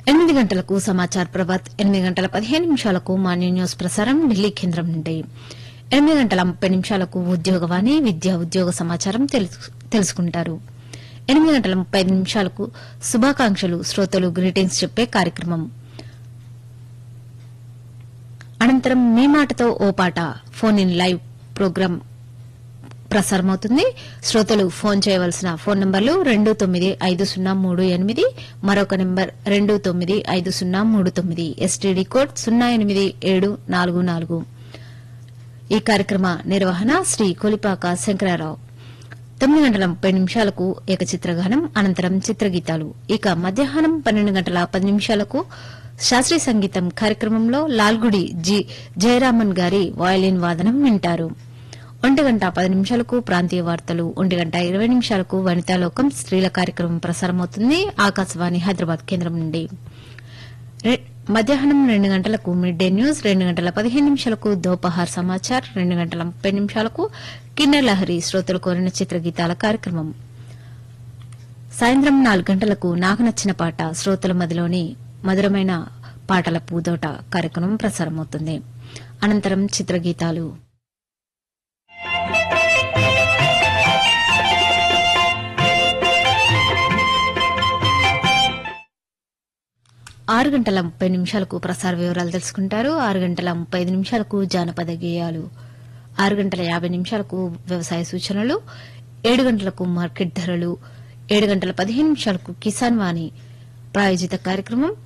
ఎనిమిది గంటలకు సమాచార్ ప్రభాత్ ఎనిమిది గంటల పదిహేను నిమిషాలకు మార్నింగ్ న్యూస్ ప్రసారం ఢిల్లీ కేంద్రం నుండి ఎనిమిది గంటల ముప్పై నిమిషాలకు ఉద్యోగవాణి విద్యా ఉద్యోగ సమాచారం తెలుసు- తెలుసుకుంటారు ఎనిమిది గంటల ముప్పై ఐదు నిమిషాలకు శుభాకాంక్షలు శ్రోతలు గ్రీటింగ్స్ చెప్పే కార్యక్రమం అనంతరం మీ మాటతో ఓ పాట ఫోన్ ఇన్ లైవ్ ప్రోగ్రాం ప్రసారమవుతుంది శ్రోతలు ఫోన్ చేయవలసిన ఫోన్ నంబర్లు రెండు తొమ్మిది ఐదు సున్నా మూడు ఎనిమిది మరొక నంబర్ రెండు తొమ్మిది ఐదు సున్నా మూడు తొమ్మిది ఎస్టీడీ కోడ్ సున్నా ఎనిమిది ఏడు నాలుగు నాలుగు ఈ కార్యక్రమ నిర్వహణ శ్రీ కొలిపాక శంకరారావు తొమ్మిది గంటల ముప్పై నిమిషాలకు ఏకచిత్రగానం అనంతరం చిత్రగీతాలు ఇక మధ్యాహ్నం పన్నెండు గంటల పది నిమిషాలకు శాస్త్రీయ సంగీతం కార్యక్రమంలో లాల్గుడి జి జయరామన్ గారి వయలిన్ వాదనం వింటారు ఒంటి గంట పది నిమిషాలకు ప్రాంతీయ వార్తలు ఒంటి గంట ఇరవై నిమిషాలకు వనితాలోకం స్త్రీల కార్యక్రమం ప్రసారమవుతుంది ఆకాశవాణి హైదరాబాద్ కేంద్రం నుండి రె- మధ్యాహ్నం రెండు గంటలకు మిడ్ డే న్యూస్ రెండు గంటల పదిహేను నిమిషాలకు దోపహార్ సమాచార్ రెండు గంటల ముప్పై నిమిషాలకు కిన్నెర్ లహరి శ్రోతలు కోరిన చిత్రగీతాల కార్యక్రమం సాయంత్రం నాలుగు గంటలకు నాకు నచ్చిన పాట శ్రోతల మదిలోని మధురమైన పాటల పూదోట కార్యక్రమం ప్రసారమవుతుంది అనంతరం చిత్రగీతాలు ఆరు గంటల ముప్పై నిమిషాలకు ప్రసార వివరాలు తెలుసుకుంటారు ఆరు గంటల ముప్పై ఐదు నిమిషాలకు జానపద గేయాలు ఆరు గంటల యాభై నిమిషాలకు వ్యవసాయ సూచనలు ఏడు గంటలకు మార్కెట్ ధరలు ఏడు గంటల పదిహేను నిమిషాలకు కిసాన్ వాణి ప్రాయోజిత కార్యక్రమం